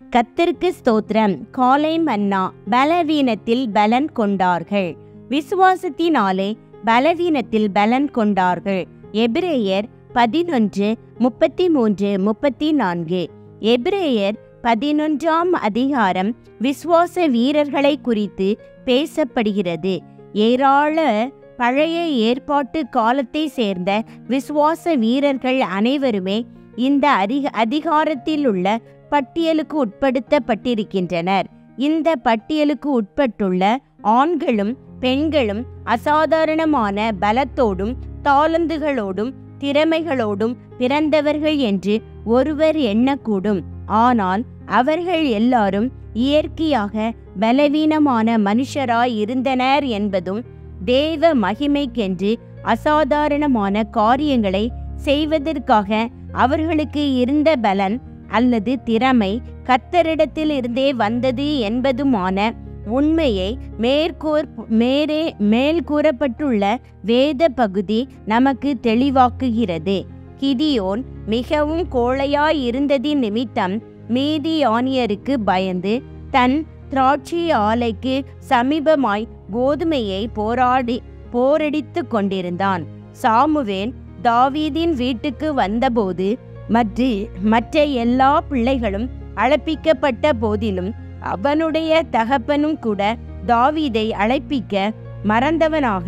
கத்திற்கு ஸ்தோத்திரம் காலை மன்னா பலவீனத்தில் பலன் கொண்டார்கள் விசுவாசத்தினாலே பலவீனத்தில் பலன் கொண்டார்கள் எபிரேயர் பதினொன்று முப்பத்தி மூன்று முப்பத்தி நான்கு எபிரேயர் பதினொன்றாம் அதிகாரம் விசுவாச வீரர்களை குறித்து பேசப்படுகிறது ஏராள பழைய ஏற்பாட்டு காலத்தை சேர்ந்த விசுவாச வீரர்கள் அனைவருமே இந்த அதிக அதிகாரத்தில் உள்ள பட்டியலுக்கு உட்படுத்தப்பட்டிருக்கின்றனர் இந்த பட்டியலுக்கு உட்பட்டுள்ள ஆண்களும் பெண்களும் அசாதாரணமான பலத்தோடும் தாளந்துகளோடும் திறமைகளோடும் பிறந்தவர்கள் என்று ஒருவர் எண்ணக்கூடும் ஆனால் அவர்கள் எல்லாரும் இயற்கையாக பலவீனமான மனுஷராய் இருந்தனர் என்பதும் தேவ மகிமைக்கென்று அசாதாரணமான காரியங்களை செய்வதற்காக அவர்களுக்கு இருந்த பலன் அல்லது திறமை கத்தரிடத்தில் இருந்தே வந்தது என்பதுமான உண்மையை மேற்கூர் மேலே மேல் கூறப்பட்டுள்ள வேத பகுதி நமக்கு தெளிவாக்குகிறது கிதியோன் மிகவும் கோழையாய் இருந்ததின் நிமித்தம் மீதியானியருக்கு பயந்து தன் திராட்சை ஆலைக்கு சமீபமாய் கோதுமையை போராடி போரடித்து கொண்டிருந்தான் சாமுவேல் தாவீதின் வீட்டுக்கு வந்தபோது மற்ற மற்ற எல்லா பிள்ளைகளும் அழைப்பிக்கப்பட்ட போதிலும் அவனுடைய தகப்பனும் கூட தாவீதை அழைப்பிக்க மறந்தவனாக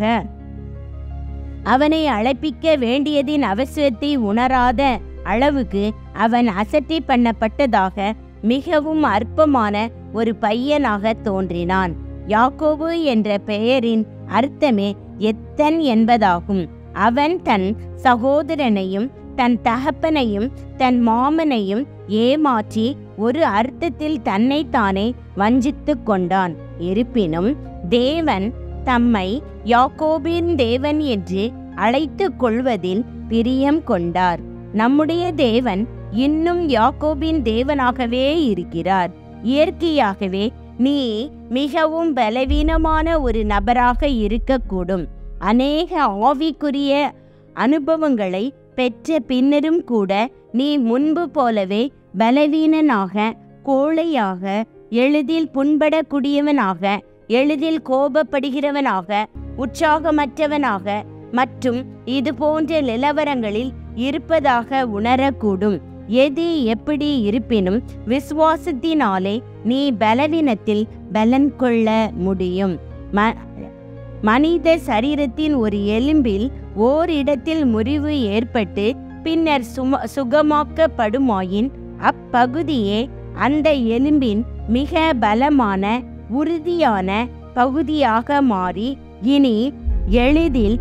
அவனை அழைப்பிக்க வேண்டியதின் அவசியத்தை உணராத அளவுக்கு அவன் அசட்டை பண்ணப்பட்டதாக மிகவும் அற்பமான ஒரு பையனாக தோன்றினான் யாக்கோபு என்ற பெயரின் அர்த்தமே எத்தன் என்பதாகும் அவன் தன் சகோதரனையும் தன் தகப்பனையும் தன் மாமனையும் ஏமாற்றி ஒரு அர்த்தத்தில் தன்னைத்தானே வஞ்சித்து கொண்டான் இருப்பினும் தேவன் தம்மை யாக்கோபின் தேவன் என்று அழைத்து கொள்வதில் பிரியம் கொண்டார் நம்முடைய தேவன் இன்னும் யாக்கோபின் தேவனாகவே இருக்கிறார் இயற்கையாகவே நீ மிகவும் பலவீனமான ஒரு நபராக இருக்கக்கூடும் அநேக ஆவிக்குரிய அனுபவங்களை பெற்ற பின்னரும் கூட நீ முன்பு போலவே பலவீனனாக கோழையாக எளிதில் புண்படக்கூடியவனாக எளிதில் கோபப்படுகிறவனாக உற்சாகமற்றவனாக மற்றும் இது போன்ற நிலவரங்களில் இருப்பதாக உணரக்கூடும் எது எப்படி இருப்பினும் விசுவாசத்தினாலே நீ பலவீனத்தில் பலன் கொள்ள முடியும் ம மனித சரீரத்தின் ஒரு எலும்பில் ஓரிடத்தில் முறிவு ஏற்பட்டு பின்னர் சும சுகமாக்கப்படுமாயின் அப்பகுதியே அந்த எலும்பின் மிக பலமான உறுதியான பகுதியாக மாறி இனி எளிதில்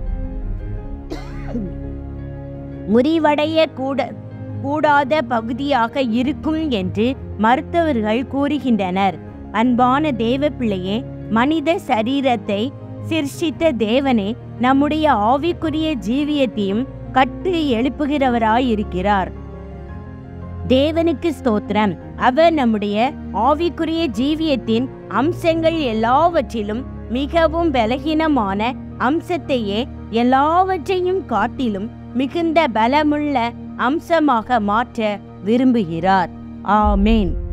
முறிவடைய கூட கூடாத பகுதியாக இருக்கும் என்று மருத்துவர்கள் கூறுகின்றனர் அன்பான தேவ பிள்ளையே மனித சரீரத்தை சிருஷ்டித்த தேவனே நம்முடைய ஆவிக்குரிய ஜீவியத்தையும் கட்டு எழுப்புகிறவராயிருக்கிறார் தேவனுக்கு ஸ்தோத்திரம் அவர் நம்முடைய ஆவிக்குரிய ஜீவியத்தின் அம்சங்கள் எல்லாவற்றிலும் மிகவும் பலகீனமான அம்சத்தையே எல்லாவற்றையும் காட்டிலும் மிகுந்த பலமுள்ள அம்சமாக மாற்ற விரும்புகிறார் ஆமேன்